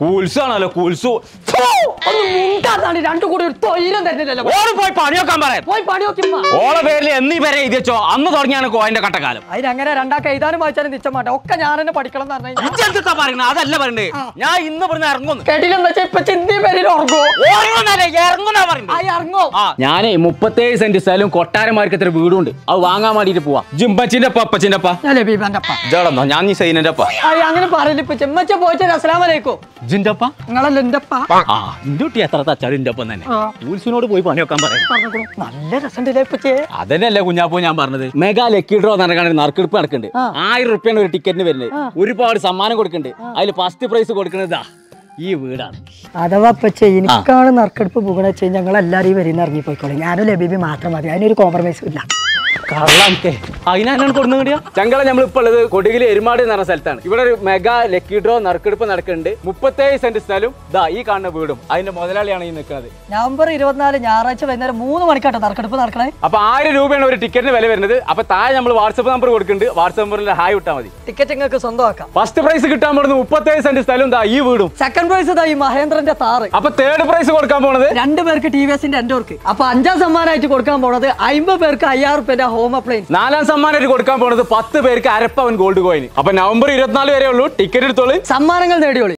കുൽസാണല്ലോ കുൽസു ഒന്ന് മുണ്ടാതാണ് രണ്ടു കൂടി ഒരു തൊയിലും തരുന്നില്ലല്ലോ ഓള് പോയി പണിയൊക്കാൻ പറയാം പോയി പണി നോക്കിമ്മ ഓളെ പേരിൽ എന്നീ പേരെ എഴുതി വെച്ചോ അന്ന് തുടങ്ങിയാണ് കോയന്റെ കട്ടക്കാലം അതിനങ്ങനെ രണ്ടാക്ക് എഴുതാനും വായിച്ചാലും നിച്ചം മാട്ടെ ഒക്കെ ഞാൻ തന്നെ പഠിക്കണം എന്ന് പറഞ്ഞു കഴിഞ്ഞാൽ ഇജ്ജെന്താ പറയുന്നത് അതല്ല പറയണ്ടേ ഞാൻ ഇന്ന് ഇവിടുന്ന് ഇറങ്ങുന്നു കേട്ടില്ലെന്ന് വെച്ചാൽ ഇപ്പൊ ചിന്തി പേരിൽ ഉറങ്ങോ ഓർമ്മ ഇറങ്ങുന്നാ ആ പറയുന്നത് ഇറങ്ങോ ആ ഞാനേ മുപ്പത്തേഴ് സെന്റ് സ്ഥലവും കൊട്ടാരമാർക്ക് എത്ര വീടുണ്ട് അത് വാങ്ങാൻ വേണ്ടിട്ട് പോവാ ജിമ്പച്ചിന്റെ അപ്പ അപ്പച്ചിന്റെ അപ്പ ഞാൻ ലബീബാന്റെ അപ്പ ഇജാടന്നോ ഞാൻ നീ സൈനന്റെ അപ്പ ആ അങ്ങനെ പറയില്ല ഇപ്പൊ ചെമ്മച്ച പോയിട്ട് അസ്സലാം വലൈക്കും ഇജിന്റെ അപ്പ നിങ്ങളല്ല എന്റെ അപ്പ ആ ഇന്റെ കുട്ടി എത്ര തച്ചാലും ഇന്റെ ഒപ്പം തന്നെ ആ. ഉത്സിനോട് പോയി പണിയൊക്കാൻ പറയാം പറഞ്ഞോളൂ നല്ല രസമുണ്ടല്ലേ ഇപ്പച്ചേ അതന്നെയല്ലേ കുഞ്ഞാപ്പോ ഞാൻ പറഞ്ഞത് മെഗാ ലക്കി ഡ്രോ നടക്കാണ് നറുക്കെടുപ്പ് നടക്കുന്നുണ്ട് ആ. ആയിരം റുപ്യാണ് ഒരു ടിക്കറ്റിന് വരുന്നത് ഒരുപാട് സമ്മാനം കൊടുക്കുന്നുണ്ട് അതിൽ ഫസ്റ്റ് പ്രൈസ് കൊടുക്കുന്നതാ ഈ വീടാണ് അഥവാ ഇപ്പച്ചേ എനിക്കാണ് നറുക്കെടുപ്പ് പോകണ വെച്ച് ഞങ്ങൾ എല്ലാവരും വരുന്ന ഇറങ്ങിപ്പോയിക്കോളെ ഞാനും ലബീബി മാത്രം മതി അതിനൊരു കോംപ്രമൈസും ഇല്ല കള്ളാമത്തെ അതിനാണ് കൊടുന്നു കിട്ടിയ ചങ്കള നമ്മൾ ഇപ്പോൾ ഉള്ളത് കൊടികിൽ എരുമാട് എന്ന് പറഞ്ഞ സ്ഥലത്താണ് ഇവിടെ ഒരു മെഗാ ലക്കി ഡ്രോ നറുക്കെടുപ്പ് നടക്കുന്നുണ്ട് മുപ്പത്തേഴ് സെന്റ് സ്ഥലവും ദാ ഈ കാണുന്ന വീടും അതിന്റെ മുതലാളിയാണ് ഈ നിൽക്കുന്നത് നവംബർ ഇരുപത്തിനാല് ഞായറാഴ്ച വൈകുന്നേരം മൂന്ന് മണിക്കാട്ടോ നറുക്കെടുപ്പ് നടക്കണേ അപ്പൊ ആയിരം രൂപയാണ് ഒരു ടിക്കറ്റിന് വില വരുന്നത് അപ്പൊ താഴെ നമ്മൾ വാട്സപ്പ് നമ്പർ കൊടുക്കുന്നുണ്ട് വാട്സപ്പ് നമ്പറിൽ ഹായ് വിട്ടാൽ മതി ടിക്കറ്റ് നിങ്ങൾക്ക് സ്വന്തമാക്കാം ഫസ്റ്റ് പ്രൈസ് കിട്ടാൻ പോകുന്നത് മുപ്പത്തേഴ് സെന്റ് സ്ഥലവും ദാ ഈ വീടും സെക്കൻഡ് പ്രൈസ് ഇതാ ഈ മഹേന്ദ്രന്റെ താറ് അപ്പൊ തേർഡ് പ്രൈസ് കൊടുക്കാൻ പോണത് രണ്ട് പേർക്ക് ടി വി എസിന്റെ എന്റെ വർക്ക് അപ്പൊ അഞ്ചാം സമ്മാനമായിട്ട് കൊടുക്കാൻ പോണത് അമ്പത് പേർക്ക് അയ്യായിരം റുപ്യന്റെ ഹോം അപ്ലയൻസ് നാലാം സമ്മാനമായിട്ട് കൊടുക്കാൻ പോണത് പത്ത് പേർക്ക് അരപ്പവൻ ഗോൾഡ് കോയിൻ അപ്പൊ നവംബർ ഇരുപത്തിനാല് വരെ ഉള്ളൂ ടിക്കറ്റ് എടുത്തോളൂ സമ്മാനങ്ങൾ നേടിയോളി